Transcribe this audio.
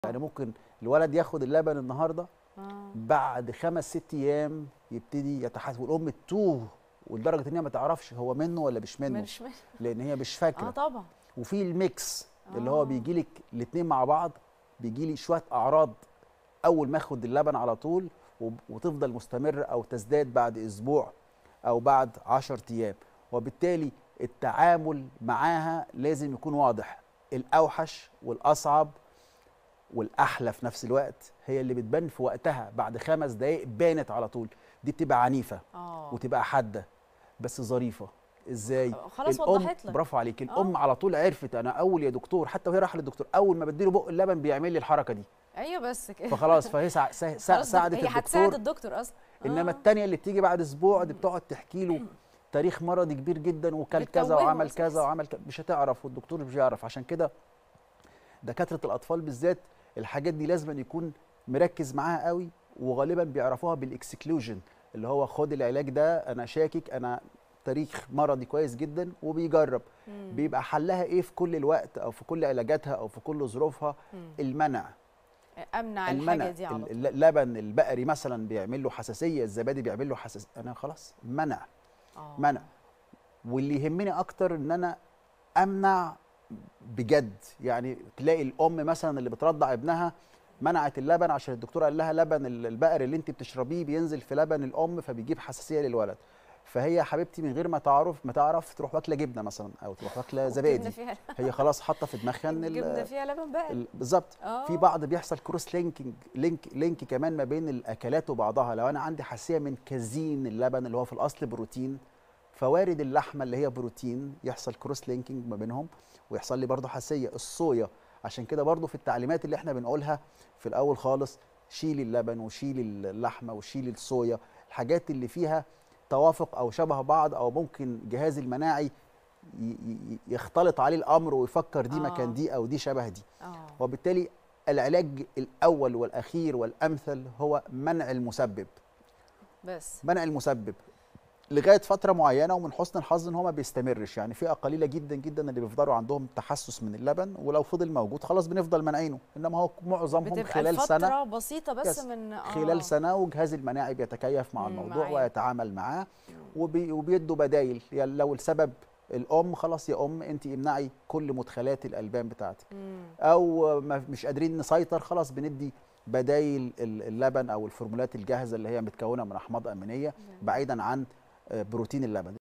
يعني ممكن الولد ياخد اللبن النهارده آه. بعد خمس ست ايام يبتدي يتحسن والام تتوه ولدرجه ان هي ما تعرفش هو منه ولا مش منه مش مش لان هي مش فاكره اه طبعا وفي الميكس اللي هو آه. بيجي لك الاثنين مع بعض بيجي لي شويه اعراض اول ما اخد اللبن على طول وب- وتفضل مستمره او تزداد بعد اسبوع او بعد 10 ايام وبالتالي التعامل معاها لازم يكون واضح الاوحش والاصعب والاحلى في نفس الوقت هي اللي بتبان في وقتها بعد خمس دقائق بانت على طول دي بتبقى عنيفه اه وتبقى حاده بس ظريفه ازاي خلاص الام وضحت لك برافو عليك آه. الام على طول عرفت انا اول يا دكتور حتى وهي رايحه للدكتور اول ما بديله بق اللبن بيعمل لي الحركه دي ايوه بس كده فهي فهي سع... سع... سع... خلاص ساعدت هي هتساعد الدكتور الدكتور اصلا انما آه. الثانيه اللي بتيجي بعد اسبوع دي بتقعد تحكي له تاريخ مرضي كبير جدا وكل كذا بتتوهه وعمل أساساً. كذا وعمل كذا مش هتعرف والدكتور مش هيعرف عشان كده دكاتره الاطفال بالذات الحاجات دي لازم يكون مركز معاها قوي وغالبا بيعرفوها بالاكسكلوجن اللي هو خد العلاج ده انا شاكك انا تاريخ مرضي كويس جدا وبيجرب مم. بيبقى حلها ايه في كل الوقت او في كل علاجاتها او في كل ظروفها مم. المنع امنع المنع الحاجه دي على ال- طول اللبن البقري مثلا بيعمل له حساسيه الزبادي بيعمل له حساسيه انا خلاص منع آه. منع واللي يهمني اكتر ان انا امنع بجد يعني تلاقي الام مثلا اللي بترضع ابنها منعت اللبن عشان الدكتور قال لها لبن ال- البقري اللي انت بتشربيه بينزل في لبن الام فبيجيب حساسيه للولد فهي يا حبيبتي من غير ما تعرف ما تعرف تروح واكله جبنه مثلا او تروح واكله جبنة زبادي فيها هي خلاص حاطه في دماغها ان ال- جبنه فيها لبن بقى ال- بالظبط اه في بعض بيحصل كروس لينكينج لينك لينك كمان ما بين الاكلات وبعضها لو انا عندي حساسيه من كازين اللبن اللي هو في الاصل بروتين فوارد اللحمه اللي هي بروتين يحصل كروس لينكينج ما بينهم ويحصل لي برضه حساسيه الصويا عشان كده برضه في التعليمات اللي احنا بنقولها في الاول خالص شيلي اللبن وشيلي اللحمه وشيلي الصويا الحاجات اللي فيها توافق او شبه بعض او ممكن جهازي المناعي ي- ي- يختلط عليه الامر ويفكر دي آه. مكان دي او دي شبه دي اه وبالتالي العلاج الاول والاخير والامثل هو منع المسبب بس منع المسبب لغايه فتره معينه ومن حسن الحظ ان هو ما بيستمرش يعني فئه قليله جدا جدا اللي بيفضلوا عندهم تحسس من اللبن ولو فضل موجود خلاص بنفضل منعينه انما هو معظمهم بتبقى خلال الفترة سنه بسيطة بس يس. من آه. خلال سنه وجهاز المناعي بيتكيف مع مم، الموضوع معايا. ويتعامل معاه وبي وبيدوا بدايل يعني لو السبب الام خلاص يا ام انت امنعي كل مدخلات الالبان بتاعتك مم. او ما مش قادرين نسيطر خلاص بندي بدايل ال- اللبن او الفورمولات الجاهزه اللي هي متكونه من احماض امينيه بعيدا عن آه، بروتين اللبن